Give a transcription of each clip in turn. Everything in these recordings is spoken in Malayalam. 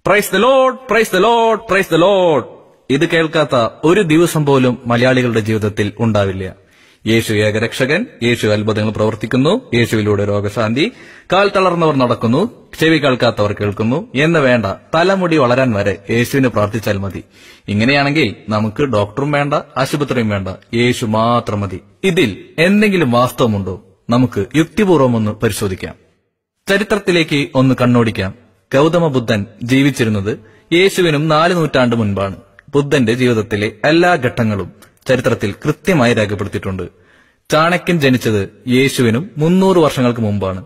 price the Lord praise the Lord praise the Lord ഇത് കേൾക്കാത്ത ഒരു ദിവസം പോലും മലയാളികളുടെ ജീവിതത്തിൽ ഉണ്ടാവില്ല യേശു ഏകരക്ഷകൻ യേശു അത്ഭുതങ്ങൾ പ്രവർത്തിക്കുന്നു യേശുവിലൂടെ രോഗശാന്തി കാൽ തളർന്നവർ നടക്കുന്നു ചെവി കേൾക്കാത്തവർ കേൾക്കുന്നു എന്ന് വേണ്ട തലമുടി വളരാൻ വരെ യേശുവിന് പ്രാർത്ഥിച്ചാൽ മതി ഇങ്ങനെയാണെങ്കിൽ നമുക്ക് ഡോക്ടറും വേണ്ട ആശുപത്രിയും വേണ്ട യേശു മാത്രം മതി ഇതിൽ എന്തെങ്കിലും വാസ്തവമുണ്ടോ നമുക്ക് യുക്തിപൂർവ്വം ഒന്ന് പരിശോധിക്കാം ചരിത്രത്തിലേക്ക് ഒന്ന് കണ്ണോടിക്കാം ഗൗതമ ബുദ്ധൻ ജീവിച്ചിരുന്നത് യേശുവിനും നാല് നൂറ്റാണ്ട് മുൻപാണ് ബുദ്ധന്റെ ജീവിതത്തിലെ എല്ലാ ഘട്ടങ്ങളും ചരിത്രത്തിൽ കൃത്യമായി രേഖപ്പെടുത്തിയിട്ടുണ്ട് ചാണക്യൻ ജനിച്ചത് യേശുവിനും മുന്നൂറ് വർഷങ്ങൾക്ക് മുമ്പാണ്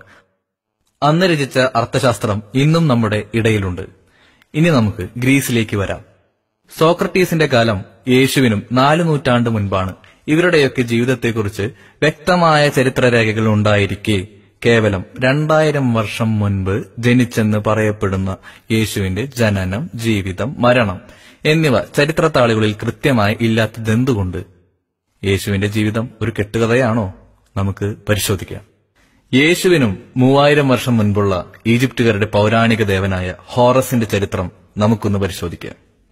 അന്ന് രചിച്ച അർത്ഥശാസ്ത്രം ഇന്നും നമ്മുടെ ഇടയിലുണ്ട് ഇനി നമുക്ക് ഗ്രീസിലേക്ക് വരാം സോക്രട്ടീസിന്റെ കാലം യേശുവിനും നാല് നൂറ്റാണ്ട് മുൻപാണ് ഇവരുടെയൊക്കെ ജീവിതത്തെക്കുറിച്ച് വ്യക്തമായ ചരിത്രരേഖകൾ ഉണ്ടായിരിക്കെ കേവലം രണ്ടായിരം വർഷം മുൻപ് ജനിച്ചെന്ന് പറയപ്പെടുന്ന യേശുവിന്റെ ജനനം ജീവിതം മരണം എന്നിവ ചരിത്രത്താളുകളിൽ കൃത്യമായി ഇല്ലാത്തതെന്തുകൊണ്ട് യേശുവിന്റെ ജീവിതം ഒരു കെട്ടുകഥയാണോ നമുക്ക് പരിശോധിക്കാം യേശുവിനും മൂവായിരം വർഷം മുൻപുള്ള ഈജിപ്തുകാരുടെ പൗരാണിക ദേവനായ ഹോറസിന്റെ ചരിത്രം നമുക്കൊന്ന് പരിശോധിക്കാം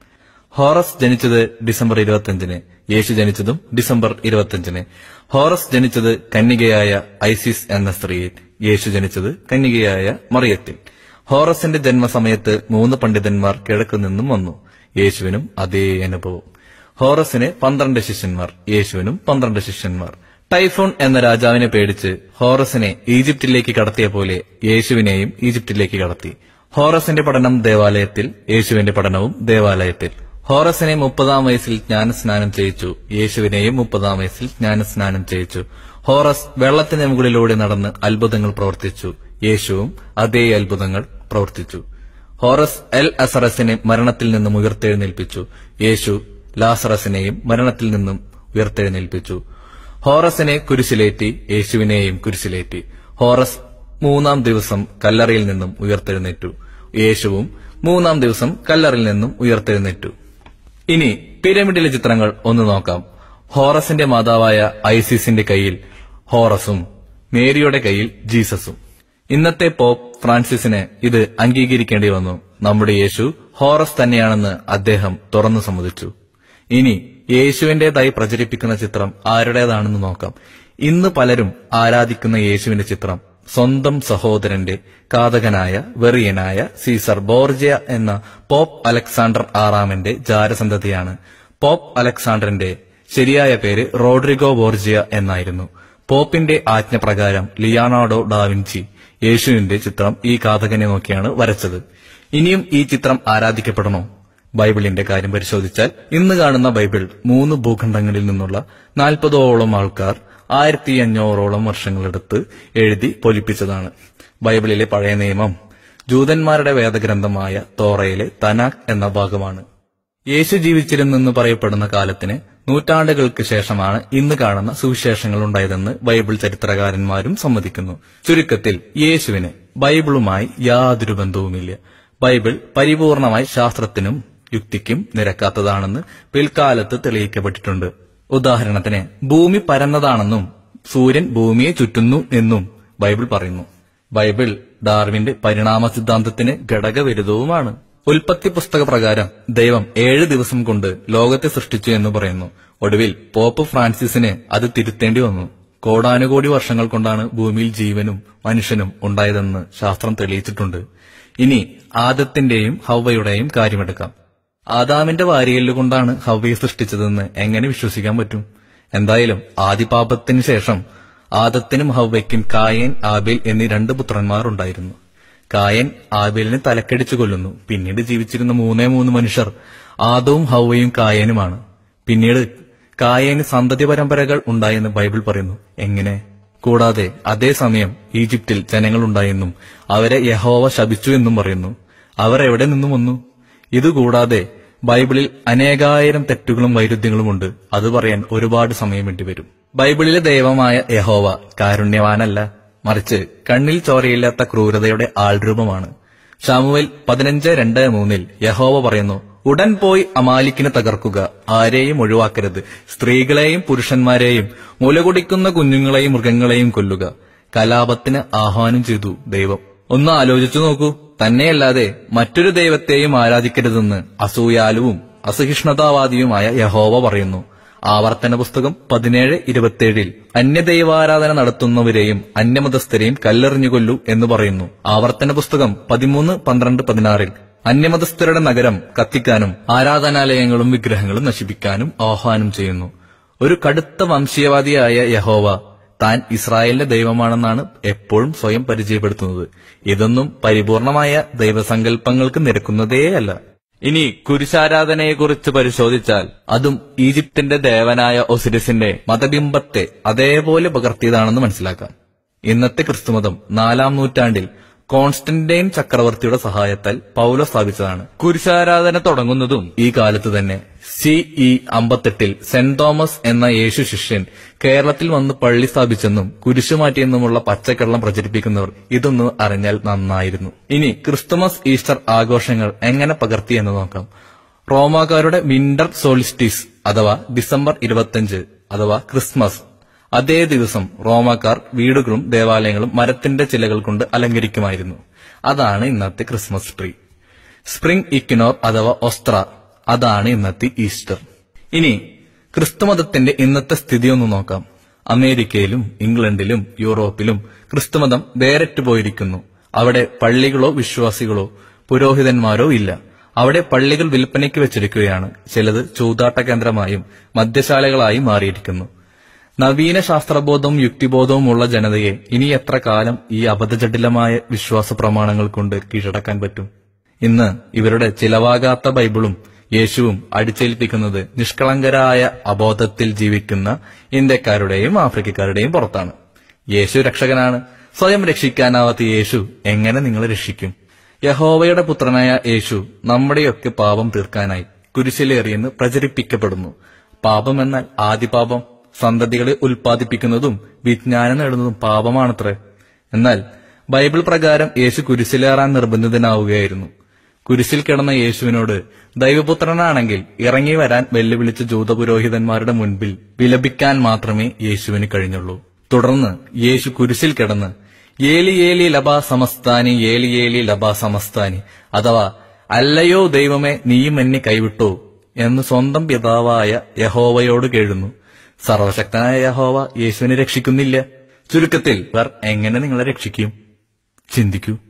ഹോറസ് ജനിച്ചത് ഡിസംബർ ഇരുപത്തിയഞ്ചിന് യേശു ജനിച്ചതും ഡിസംബർ ഇരുപത്തിയഞ്ചിന് ഹോറസ് ജനിച്ചത് കന്യകയായ ഐസിസ് എന്ന സ്ത്രീയിൽ യേശു ജനിച്ചത് കന്യകയായ മറിയത്തിൽ ഹോറസിന്റെ ജന്മസമയത്ത് മൂന്ന് പണ്ഡിതന്മാർ കിഴക്കു നിന്നും വന്നു യേശുവിനും അതേ അനുഭവം ഹോറസിന് പന്ത്രണ്ട് ശിഷ്യന്മാർ യേശുവിനും പന്ത്രണ്ട് ശിഷ്യന്മാർ ടൈഫോൺ എന്ന രാജാവിനെ പേടിച്ച് ഹോറസിനെ ഈജിപ്തിലേക്ക് കടത്തിയ പോലെ യേശുവിനെയും ഈജിപ്തിലേക്ക് കടത്തി ഹോറസിന്റെ പഠനം ദേവാലയത്തിൽ യേശുവിന്റെ പഠനവും ദേവാലയത്തിൽ ഹോറസിനെ മുപ്പതാം വയസ്സിൽ ജ്ഞാനസ്നാനം ചെയ്യിച്ചു യേശുവിനെയും മുപ്പതാം വയസ്സിൽ ജ്ഞാനസ്നാനം ചെയ്യിച്ചു ഹോറസ് വെള്ളത്തിന് മുകളിലൂടെ നടന്ന് അത്ഭുതങ്ങൾ പ്രവർത്തിച്ചു യേശുവും അതേ അത്ഭുതങ്ങൾ പ്രവർത്തിച്ചു ഹോറസ് എൽ അസറസിനെ മരണത്തിൽ നിന്നും ഉയർത്തെഴുന്നേൽപ്പിച്ചു യേശു ലാസറസിനെയും മരണത്തിൽ നിന്നും ഉയർത്തെഴുന്നേൽപ്പിച്ചു ഹോറസിനെ കുരിശിലേറ്റി യേശുവിനെയും കുരിശിലേറ്റി ഹോറസ് മൂന്നാം ദിവസം കല്ലറയിൽ നിന്നും ഉയർത്തെഴുന്നേറ്റു യേശുവും മൂന്നാം ദിവസം കല്ലറിൽ നിന്നും ഉയർത്തെഴുന്നേറ്റു ഇനി പിരമിഡിലെ ചിത്രങ്ങൾ ഒന്ന് നോക്കാം ഹോറസിന്റെ മാതാവായ ഐസിസിന്റെ കയ്യിൽ ഹോറസും മേരിയുടെ കയ്യിൽ ജീസസും ഇന്നത്തെ പോപ്പ് ഫ്രാൻസിസിന് ഇത് അംഗീകരിക്കേണ്ടി വന്നു നമ്മുടെ യേശു ഹോറസ് തന്നെയാണെന്ന് അദ്ദേഹം തുറന്നു സമ്മതിച്ചു ഇനി യേശുവിന്റേതായി പ്രചരിപ്പിക്കുന്ന ചിത്രം ആരുടേതാണെന്ന് നോക്കാം ഇന്ന് പലരും ആരാധിക്കുന്ന യേശുവിന്റെ ചിത്രം സ്വന്തം സഹോദരന്റെ കാതകനായ വെറിയനായ സീസർ ബോർജിയ എന്ന പോപ്പ് അലക്സാണ്ടർ ആറാമന്റെ ജാരസന്തതിയാണ് പോപ്പ് അലക്സാണ്ടറിന്റെ ശരിയായ പേര് റോഡ്രിഗോ ബോർജിയ എന്നായിരുന്നു പോപ്പിന്റെ ആജ്ഞപ്രകാരം ലിയാനാർഡോ ഡാവിൻചി യേശുവിന്റെ ചിത്രം ഈ കാതകനെ നോക്കിയാണ് വരച്ചത് ഇനിയും ഈ ചിത്രം ആരാധിക്കപ്പെടണോ ബൈബിളിന്റെ കാര്യം പരിശോധിച്ചാൽ ഇന്ന് കാണുന്ന ബൈബിൾ മൂന്ന് ഭൂഖണ്ഡങ്ങളിൽ നിന്നുള്ള നാൽപ്പതോളം ആൾക്കാർ ആയിരത്തി അഞ്ഞൂറോളം വർഷങ്ങളെടുത്ത് എഴുതി പൊലിപ്പിച്ചതാണ് ബൈബിളിലെ പഴയ നിയമം ജൂതന്മാരുടെ വേദഗ്രന്ഥമായ തോറയിലെ തനാക് എന്ന ഭാഗമാണ് യേശു ജീവിച്ചിരുന്നെന്ന് പറയപ്പെടുന്ന കാലത്തിന് നൂറ്റാണ്ടുകൾക്ക് ശേഷമാണ് ഇന്ന് കാണുന്ന സുവിശേഷങ്ങൾ ഉണ്ടായതെന്ന് ബൈബിൾ ചരിത്രകാരന്മാരും സമ്മതിക്കുന്നു ചുരുക്കത്തിൽ യേശുവിന് ബൈബിളുമായി യാതൊരു ബന്ധവുമില്ല ബൈബിൾ പരിപൂർണമായി ശാസ്ത്രത്തിനും യുക്തിക്കും നിരക്കാത്തതാണെന്ന് പിൽക്കാലത്ത് തെളിയിക്കപ്പെട്ടിട്ടുണ്ട് ഉദാഹരണത്തിന് ഭൂമി പരന്നതാണെന്നും സൂര്യൻ ഭൂമിയെ ചുറ്റുന്നു എന്നും ബൈബിൾ പറയുന്നു ബൈബിൾ ഡാർവിന്റെ പരിണാമ സിദ്ധാന്തത്തിന് ഘടകവിരുദ്ധവുമാണ് ഉൽപ്പത്തി പുസ്തക പ്രകാരം ദൈവം ഏഴ് ദിവസം കൊണ്ട് ലോകത്തെ സൃഷ്ടിച്ചു എന്ന് പറയുന്നു ഒടുവിൽ പോപ്പ് ഫ്രാൻസിസിന് അത് തിരുത്തേണ്ടി വന്നു കോടാനുകോടി വർഷങ്ങൾ കൊണ്ടാണ് ഭൂമിയിൽ ജീവനും മനുഷ്യനും ഉണ്ടായതെന്ന് ശാസ്ത്രം തെളിയിച്ചിട്ടുണ്ട് ഇനി ആദത്തിന്റെയും ഹവ്വയുടെയും കാര്യമെടുക്കാം ആദാമിന്റെ വാരിയല് കൊണ്ടാണ് ഹവ്വയെ സൃഷ്ടിച്ചതെന്ന് എങ്ങനെ വിശ്വസിക്കാൻ പറ്റും എന്തായാലും ആദിപാപത്തിന് ശേഷം ആദത്തിനും ഹവ്വയ്ക്കും കായൻ ആബേൽ എന്നീ രണ്ട് പുത്രന്മാർ ഉണ്ടായിരുന്നു കായൻ ആബേലിനെ തലക്കടിച്ചു കൊല്ലുന്നു പിന്നീട് ജീവിച്ചിരുന്ന മൂന്നേ മൂന്ന് മനുഷ്യർ ആദവും ഹവ്വയും കായനുമാണ് പിന്നീട് കായന് സന്തതി പരമ്പരകൾ ഉണ്ടായെന്ന് ബൈബിൾ പറയുന്നു എങ്ങനെ കൂടാതെ അതേസമയം ഈജിപ്തിൽ ജനങ്ങളുണ്ടായെന്നും അവരെ യഹോവ ശപിച്ചു എന്നും പറയുന്നു അവർ എവിടെ നിന്നും വന്നു ഇതുകൂടാതെ ബൈബിളിൽ അനേകായിരം തെറ്റുകളും വൈരുദ്ധ്യങ്ങളും ഉണ്ട് അത് പറയാൻ ഒരുപാട് സമയം വേണ്ടിവരും ബൈബിളിലെ ദൈവമായ യഹോവ കാരുണ്യവാനല്ല മറിച്ച് കണ്ണിൽ ചോരയില്ലാത്ത ക്രൂരതയുടെ ആൾരൂപമാണ് ഷാമുവേൽ പതിനഞ്ച് രണ്ട് മൂന്നിൽ യഹോവ പറയുന്നു ഉടൻ പോയി അമാലിക്കിനെ തകർക്കുക ആരെയും ഒഴിവാക്കരുത് സ്ത്രീകളെയും പുരുഷന്മാരെയും മുലകുടിക്കുന്ന കുഞ്ഞുങ്ങളെയും മൃഗങ്ങളെയും കൊല്ലുക കലാപത്തിന് ആഹ്വാനം ചെയ്തു ദൈവം ഒന്ന് ആലോചിച്ചു നോക്കൂ തന്നെയല്ലാതെ മറ്റൊരു ദൈവത്തെയും ആരാധിക്കരുതെന്ന് അസൂയാലുവും അസഹിഷ്ണുതാവാദിയുമായ യഹോവ പറയുന്നു ആവർത്തന പുസ്തകം പതിനേഴ് ഇരുപത്തിയേഴിൽ അന്യദൈവാരാധന നടത്തുന്നവരെയും അന്യമതസ്ഥരെയും കല്ലെറിഞ്ഞു കൊല്ലു എന്ന് പറയുന്നു ആവർത്തന പുസ്തകം പതിമൂന്ന് പന്ത്രണ്ട് പതിനാറിൽ അന്യമതസ്ഥരുടെ നഗരം കത്തിക്കാനും ആരാധനാലയങ്ങളും വിഗ്രഹങ്ങളും നശിപ്പിക്കാനും ആഹ്വാനം ചെയ്യുന്നു ഒരു കടുത്ത വംശീയവാദിയായ യഹോവ താൻ ഇസ്രായേലിന്റെ ദൈവമാണെന്നാണ് എപ്പോഴും സ്വയം പരിചയപ്പെടുത്തുന്നത് ഇതൊന്നും പരിപൂർണമായ ദൈവസങ്കല്പങ്ങൾക്ക് നിരക്കുന്നതേയല്ല ഇനി കുരിശാരാധനയെക്കുറിച്ച് പരിശോധിച്ചാൽ അതും ഈജിപ്തിന്റെ ദേവനായ ഒസിരിസിന്റെ മതബിംബത്തെ അതേപോലെ പകർത്തിയതാണെന്ന് മനസ്സിലാക്കാം ഇന്നത്തെ ക്രിസ്തുമതം നാലാം നൂറ്റാണ്ടിൽ കോൺസ്റ്റന്റൈൻ ചക്രവർത്തിയുടെ സഹായത്താൽ പൗലോ സ്ഥാപിച്ചതാണ് കുരിശാരാധന തുടങ്ങുന്നതും ഈ കാലത്ത് തന്നെ സി ഇ അമ്പത്തെട്ടിൽ സെന്റ് തോമസ് എന്ന യേശു ശിഷ്യൻ കേരളത്തിൽ വന്ന് പള്ളി സ്ഥാപിച്ചെന്നും കുരിശു മാറ്റിയെന്നുമുള്ള പച്ചക്കള്ളം പ്രചരിപ്പിക്കുന്നവർ ഇതൊന്ന് അറിഞ്ഞാൽ നന്നായിരുന്നു ഇനി ക്രിസ്തുമസ് ഈസ്റ്റർ ആഘോഷങ്ങൾ എങ്ങനെ പകർത്തി എന്ന് നോക്കാം റോമാക്കാരുടെ വിന്റർ സോളിസ്റ്റിസ് അഥവാ ഡിസംബർ ഇരുപത്തിയഞ്ച് അഥവാ ക്രിസ്മസ് അതേ ദിവസം റോമാക്കാർ വീടുകളും ദേവാലയങ്ങളും മരത്തിന്റെ ചിലകൾ കൊണ്ട് അലങ്കരിക്കുമായിരുന്നു അതാണ് ഇന്നത്തെ ക്രിസ്മസ് ട്രീ സ്പ്രിംഗ് ഇക്വിനോർ അഥവാ ഒസ്ത്ര അതാണ് ഇന്നത്തെ ഈസ്റ്റർ ഇനി ക്രിസ്തുമതത്തിന്റെ ഇന്നത്തെ സ്ഥിതി ഒന്ന് നോക്കാം അമേരിക്കയിലും ഇംഗ്ലണ്ടിലും യൂറോപ്പിലും ക്രിസ്തുമതം വേറിട്ട് പോയിരിക്കുന്നു അവിടെ പള്ളികളോ വിശ്വാസികളോ പുരോഹിതന്മാരോ ഇല്ല അവിടെ പള്ളികൾ വിൽപ്പനയ്ക്ക് വെച്ചിരിക്കുകയാണ് ചിലത് ചൂതാട്ട കേന്ദ്രമായും മദ്യശാലകളായും മാറിയിരിക്കുന്നു നവീന ശാസ്ത്രബോധവും യുക്തിബോധവും ഉള്ള ജനതയെ ഇനി എത്ര കാലം ഈ അബദ്ധജടിലമായ വിശ്വാസ പ്രമാണങ്ങൾ കൊണ്ട് കീഴടക്കാൻ പറ്റും ഇന്ന് ഇവരുടെ ചിലവാകാത്ത ബൈബിളും യേശുവും അടിച്ചേൽപ്പിക്കുന്നത് നിഷ്കളങ്കരായ അബോധത്തിൽ ജീവിക്കുന്ന ഇന്ത്യക്കാരുടെയും ആഫ്രിക്കക്കാരുടെയും പുറത്താണ് യേശു രക്ഷകനാണ് സ്വയം രക്ഷിക്കാനാവാത്ത യേശു എങ്ങനെ നിങ്ങളെ രക്ഷിക്കും യഹോവയുടെ പുത്രനായ യേശു നമ്മുടെയൊക്കെ പാപം തീർക്കാനായി കുരിശിലേറിയെന്ന് പ്രചരിപ്പിക്കപ്പെടുന്നു പാപം എന്നാൽ ആദിപാപം സന്തതികളെ ഉൽപ്പാദിപ്പിക്കുന്നതും വിജ്ഞാനം നേടുന്നതും പാപമാണത്രേ എന്നാൽ ബൈബിൾ പ്രകാരം യേശു കുരിശിലേറാൻ നിർബന്ധിതനാവുകയായിരുന്നു കുരിശിൽ കിടന്ന യേശുവിനോട് ദൈവപുത്രനാണെങ്കിൽ ഇറങ്ങി വരാൻ വെല്ലുവിളിച്ച ജൂതപുരോഹിതന്മാരുടെ മുൻപിൽ വിലപിക്കാൻ മാത്രമേ യേശുവിന് കഴിഞ്ഞുള്ളൂ തുടർന്ന് യേശു കുരിശിൽ കിടന്ന് ഏലി ഏലി ലബാ സമസ്താനി ഏലി ഏലി ലബാ സമസ്താനി അഥവാ അല്ലയോ ദൈവമേ നീയും എന്നെ കൈവിട്ടോ എന്ന് സ്വന്തം പിതാവായ യഹോവയോട് കേഴുന്നു സർവശക്തനായ യഹോവ യേശുവിനെ രക്ഷിക്കുന്നില്ല ചുരുക്കത്തിൽ ഇവർ എങ്ങനെ നിങ്ങളെ രക്ഷിക്കും ചിന്തിക്കൂ